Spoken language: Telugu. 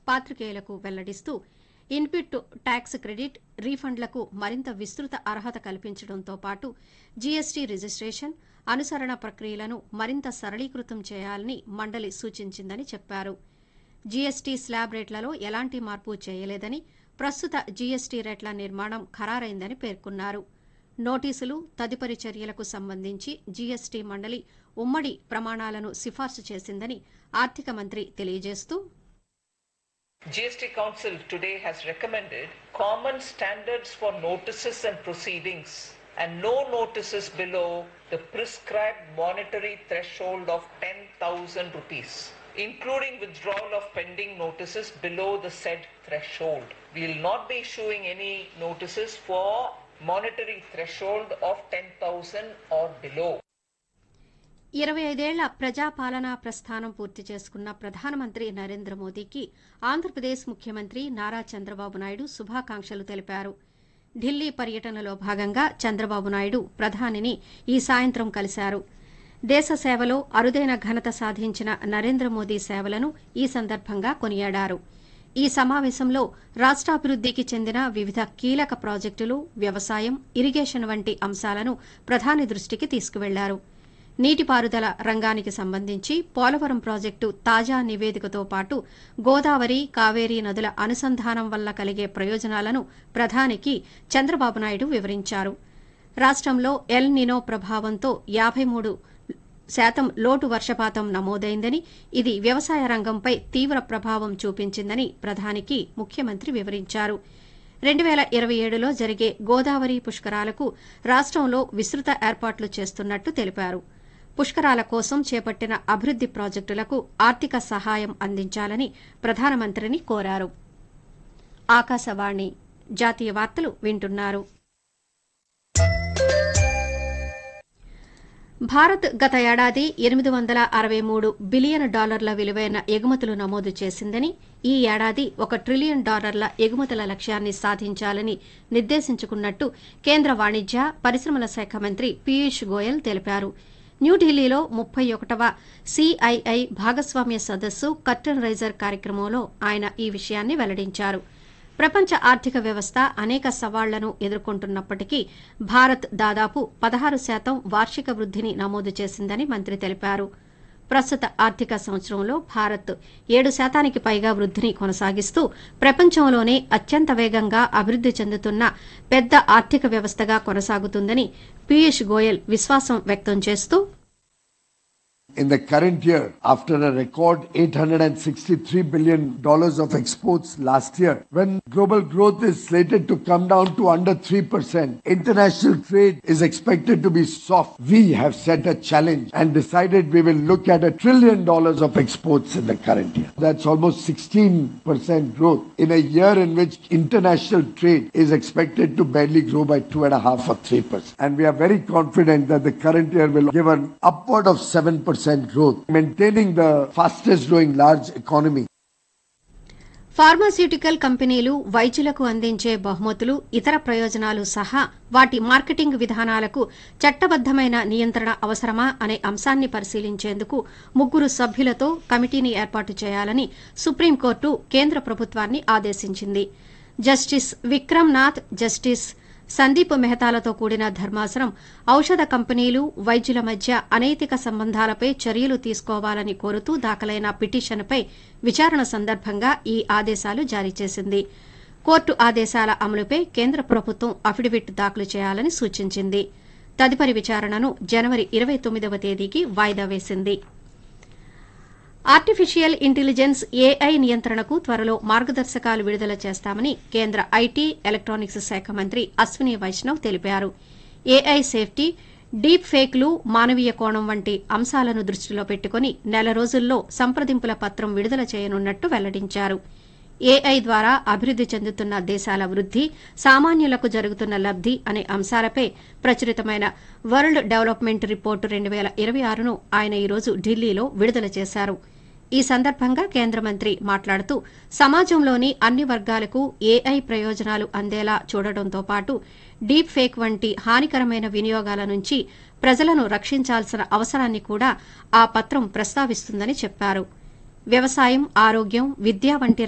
పాత్రికేయులకు వెల్లడిస్తూ ఇన్పుట్ ట్యాక్స్ క్రెడిట్ రీఫండ్లకు మరింత విస్తృత అర్హత కల్పించడంతో పాటు జీఎస్టీ రిజిస్ట్రేషన్ అనుసరణ ప్రక్రియలను మరింత సరళీకృతం చేయాలని మండలి సూచించిందని చెప్పారు జీఎస్టీ స్లాబ్ రేట్లలో ఎలాంటి మార్పు చేయలేదని ప్రస్తుత జీఎస్టీ రేట్ల నిర్మాణం ఖరారైందని పేర్కొన్నారు నోటీసులు తదుపరి చర్యలకు సంబంధించి జీఎస్టీ మండలి ఉమ్మడి ప్రమాణాలను సిఫార్సు చేసిందని ఆర్థిక మంత్రి తెలియజేస్తూ GST Council today has recommended common standards for notices and proceedings and no notices below the prescribed monetary threshold of 10,000 rupees, including withdrawal of pending notices below the said threshold. We will not be issuing any notices for monetary threshold of 10,000 or below. ఇరవై ఐదేళ్ల ప్రజాపాలనా ప్రస్థానం పూర్తి చేసుకున్న ప్రధానమంత్రి నరేంద్ర మోదీకి ఆంధ్రప్రదేశ్ ముఖ్యమంత్రి నారా చంద్రబాబు నాయుడు శుభాకాంక్షలు తెలిపారు ఢిల్లీ పర్యటనలో భాగంగా చంద్రబాబు నాయుడు ప్రధానిని ఈ సాయంత్రం కలిశారు దేశ సేవలో అరుదైన ఘనత సాధించిన నరేంద్ర మోదీ సేవలను ఈ సందర్భంగా కొనియాడారు ఈ సమావేశంలో రాష్ట్రాభివృద్దికి చెందిన వివిధ కీలక ప్రాజెక్టులు వ్యవసాయం ఇరిగేషన్ వంటి అంశాలను ప్రధాని దృష్టికి తీసుకువెళ్లారు నీటిపారుదల రంగానికి సంబంధించి పోలవరం ప్రాజెక్టు తాజా నివేదికతో పాటు గోదావరి కావేరీ నదుల అనుసంధానం వల్ల కలిగే ప్రయోజనాలను ప్రధానికి చంద్రబాబు నాయుడు వివరించారు రాష్టంలో ఎల్ నినో ప్రభావంతో యాబై మూడు శాతం లోటు వర్షపాతం నమోదైందని ఇది వ్యవసాయ రంగంపై తీవ్ర ప్రభావం చూపించిందని ప్రధానికి ముఖ్యమంత్రి వివరించారు రెండు వేల ఇరవై ఏడులో జరిగే గోదావరి పుష్కరాలకు రాష్టంలో విస్తృత ఏర్పాట్లు చేస్తున్నట్టు తెలిపారు పుష్కరాల కోసం చేపట్టిన అభివృద్ది ప్రాజెక్టులకు ఆర్థిక సహాయం అందించాలని ప్రధానమంత్రిని కోరారు ఆకాశవాణి జాతీయ వార్తలు వింటున్నారు భారత్ గత ఏడాది ఎనిమిది వందల అరవై మూడు బిలియన్ డాలర్ల విలువైన ఎగుమతులు నమోదు చేసిందని ఈ ఏడాది ఒక ట్రిలియన్ డాలర్ల ఎగుమతుల లక్ష్యాన్ని సాధించాలని నిర్దేశించుకున్నట్టు కేంద్ర వాణిజ్య పరిశ్రమల శాఖ మంత్రి పీయూష్ గోయల్ తెలిపారు న్యూఢిల్లీలో ముప్పై ఒకటవ సిఐఐ భాగస్వామ్య సదస్సు కర్టన్ రైజర్ కార్యక్రమంలో ఆయన ఈ విషయాన్ని వెల్లడించారు ప్రపంచ ఆర్థిక వ్యవస్థ అనేక సవాళ్లను ఎదుర్కొంటున్నప్పటికీ భారత్ దాదాపు పదహారు శాతం వార్షిక వృద్దిని నమోదు చేసిందని మంత్రి తెలిపారు ప్రస్తుత ఆర్థిక సంవత్సరంలో భారత్ ఏడు శాతానికి పైగా వృద్దిని కొనసాగిస్తూ ప్రపంచంలోనే అత్యంత వేగంగా అభివృద్ది చెందుతున్న పెద్ద ఆర్థిక వ్యవస్థగా కొనసాగుతుందని పీయూష్ గోయల్ విశ్వాసం వ్యక్తం చేస్తూ In the current year, after a record $863 billion of exports last year, when global growth is slated to come down to under 3%, international trade is expected to be soft. We have set a challenge and decided we will look at a trillion dollars of exports in the current year. That's almost 16% growth in a year in which international trade is expected to barely grow by 2.5 or 3%. And we are very confident that the current year will give an upward of 7% growth, maintaining the fastest growing large economy. Pharmaceutical కంపెనీలు వైద్యులకు అందించే బహుమతులు ఇతర ప్రయోజనాలు సహా వాటి మార్కెటింగ్ విధానాలకు చట్టబద్దమైన నియంత్రణ అవసరమా అనే అంశాన్ని పరిశీలించేందుకు ముగ్గురు సభ్యులతో కమిటీని ఏర్పాటు చేయాలని సుప్రీంకోర్టు కేంద్ర ప్రభుత్వాన్ని ఆదేశించింది జస్టిస్ విక్రమ్ నాథ్ జస్టిస్ సందీప్ మెహతాలతో కూడిన ధర్మాసనం ఔషధ కంపెనీలు వైద్యుల మధ్య అనైతిక సంబంధాలపై చర్యలు తీసుకోవాలని కోరుతూ దాఖలైన పిటిషన్పై విచారణ సందర్భంగా ఈ ఆదేశాలు జారీ చేసింది కోర్టు ఆదేశాల అమలుపై కేంద్ర ప్రభుత్వం అఫిడవిట్ దాఖలు చేయాలని సూచించింది తదుపరి విచారణను జనవరి ఇరవై తొమ్మిదవ తేదీకి వాయిదా వేసింది ఆర్టిఫిషియల్ ఇంటెలిజెన్స్ ఏఐ నియంత్రణకు త్వరలో మార్గదర్శకాలు విడుదల చేస్తామని కేంద్ర ఐటీ ఎలక్ట్రానిక్స్ శాఖ మంత్రి అశ్విని వైష్ణవ్ తెలిపారు ఏఐ సేఫ్టీ డీప్ ఫేక్లు మానవీయ కోణం వంటి అంశాలను దృష్టిలో పెట్టుకుని నెల రోజుల్లో సంప్రదింపుల పత్రం విడుదల చేయనున్నట్టు వెల్లడించారు ఏఐ ద్వారా అభివృద్ది చెందుతున్న దేశాల వృద్ది సామాన్యులకు జరుగుతున్న లబ్ది అనే అంశాలపై ప్రచురితమైన వరల్డ్ డెవలప్మెంట్ రిపోర్టు రెండు వేల ఇరవై ఆరును ఆయన ఈరోజు ఢిల్లీలో విడుదల చేశారు ఈ సందర్భంగా కేంద్ర మంత్రి మాట్లాడుతూ సమాజంలోని అన్ని వర్గాలకు ఏఐ ప్రయోజనాలు అందేలా చూడటంతో పాటు డీప్ ఫేక్ వంటి హానికరమైన వినియోగాల నుంచి ప్రజలను రక్షించాల్సిన అవసరాన్ని కూడా ఆ పత్రం ప్రస్తావిస్తుందని చెప్పారు వ్యవసాయం ఆరోగ్యం విద్య వంటి